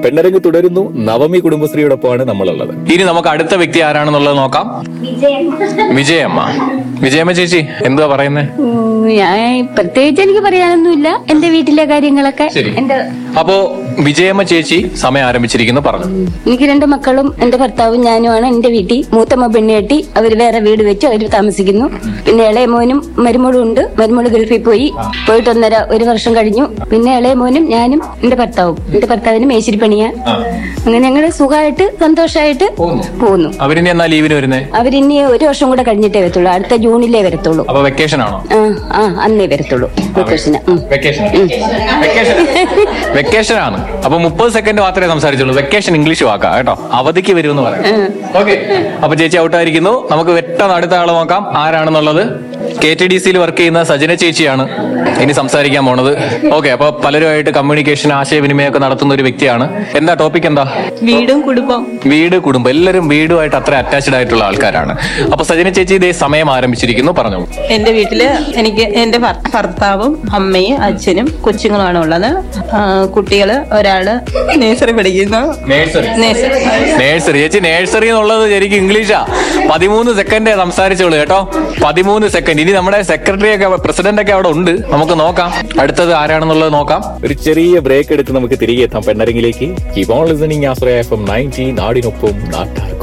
പെണ്ണരങ്ങ് തുടരുന്നു നവമി കുടുംബശ്രീയോടൊപ്പമാണ് നമ്മളുള്ളത് ഇനി നമുക്ക് അടുത്ത വ്യക്തി ആരാണെന്നുള്ളത് നോക്കാം വിജയമ്മ വിജയമ്മ ചേച്ചി എന്തുവാ പറയുന്നേ ഉം, ഞാൻ പ്രത്യേകിച്ച് എനിക്ക് പറയാനൊന്നുമില്ല എന്റെ വീട്ടിലെ കാര്യങ്ങളൊക്കെ ശരി. എന്റെ അപ്പോ വിജയമ്മ ചേച്ചി സമയം ആരംഭിച്ചിരിക്കുന്നു പറഞ്ഞു എനിക്ക് രണ്ട് മക്കളും എന്റെ ഭർത്താവും ഞാനുമാണ് എന്റെ വീട്ടിൽ മൂത്തമ്മ പെണ്ണുകെട്ടി അവര് വേറെ വീട് വെച്ച് അവര് താമസിക്കുന്നു പിന്നെ ഇളയ മോനും മരുമോളും ഉണ്ട് മരുമോള് ഗൾഫിൽ പോയി പോയിട്ട് ഒന്നര ഒരു വർഷം കഴിഞ്ഞു പിന്നെ ഇളയ മോനും ഞാനും എന്റെ ഭർത്താവും എന്റെ ഭർത്താവിന് മേശിരി പണിയാ അങ്ങനെ ഞങ്ങള് സുഖമായിട്ട് സന്തോഷമായിട്ട് പോകുന്നു അവരിനി എന്നാ ലീവിന് വരുന്നേ അവരിനി ഒരു വർഷം കൂടെ കഴിഞ്ഞിട്ടേ വരത്തുള്ളൂ അടുത്ത ജൂണിലേ വരത്തുള്ളൂ അപ്പൊ വെക്കേഷൻ ആണോ ആ ആ അന്നേ വരത്തുള്ളൂ വെക്കേഷന് ഉം. വെക്കേഷൻ വെക്കേഷൻ വെക്കേഷൻ ആണ് അപ്പൊ മുപ്പത് സെക്കൻഡ് മാത്രമേ സംസാരിച്ചുള്ളൂ വെക്കേഷൻ ഇംഗ്ലീഷ് വാക്കാം കേട്ടോ അവധിക്ക് വരുമെന്ന് പറയാം ഓക്കെ അപ്പൊ ചേച്ചി ഔട്ടായിരിക്കുന്നു നമുക്ക് പെട്ടെന്ന് അടുത്ത ആളെ നോക്കാം ആരാണെന്നുള്ളത് കെ ടി ഡി സിയിൽ വർക്ക് ചെയ്യുന്ന സജന ചേച്ചിയാണ് ഇനി സംസാരിക്കാൻ പോണത് ഓക്കെ അപ്പൊ പലരുമായിട്ട് കമ്മ്യൂണിക്കേഷൻ ആശയവിനിമയം ഒക്കെ നടത്തുന്ന ഒരു വ്യക്തിയാണ് എന്താ ടോപ്പിക് എന്താ വീടും കുടുംബം വീട് കുടുംബം എല്ലാവരും വീടുമായിട്ട് അത്ര അറ്റാച്ച്ഡ് ആയിട്ടുള്ള ആൾക്കാരാണ് അപ്പൊ സജന ചേച്ചി ഇതേ സമയം ആരംഭിച്ചിരിക്കുന്നു പറഞ്ഞു എന്റെ വീട്ടില് എനിക്ക് എന്റെ ഭർ- ഭർത്താവും അമ്മയും അച്ഛനും കൊച്ചുങ്ങളുമാണ് ഉള്ളത് ആ, കുട്ടികള് ഒരാള് നേഴ്സറി പഠിക്കുന്നു നേഴ്സറി നേഴ്സറി നേഴ്സറി ചേച്ചി നേഴ്സറി എന്നുള്ളത് ശരിക്കും ഇംഗ്ലീഷാ പതിമൂന്ന് സെക്കൻഡേ സംസാരിച്ചോളൂ കേട്ടോ പതിമൂന്ന് സെക്കൻഡ് ഇനി നമ്മുടെ സെക്രട്ടറി ഒക്കെ പ്രസിഡന്റ് ഒക്കെ അവിടെ ഉണ്ട് നമുക്ക് നോക്കാം അടുത്തത് ആരാണെന്നുള്ളത് നോക്കാം ഒരു ചെറിയ ബ്രേക്ക് എടുത്ത് നമുക്ക് തിരികെ എത്താം പെണ്ണരങ്ങിലേക്ക് keep on listening Ashraya F M ninety നാടിനൊപ്പം നാട്ടാർക്കും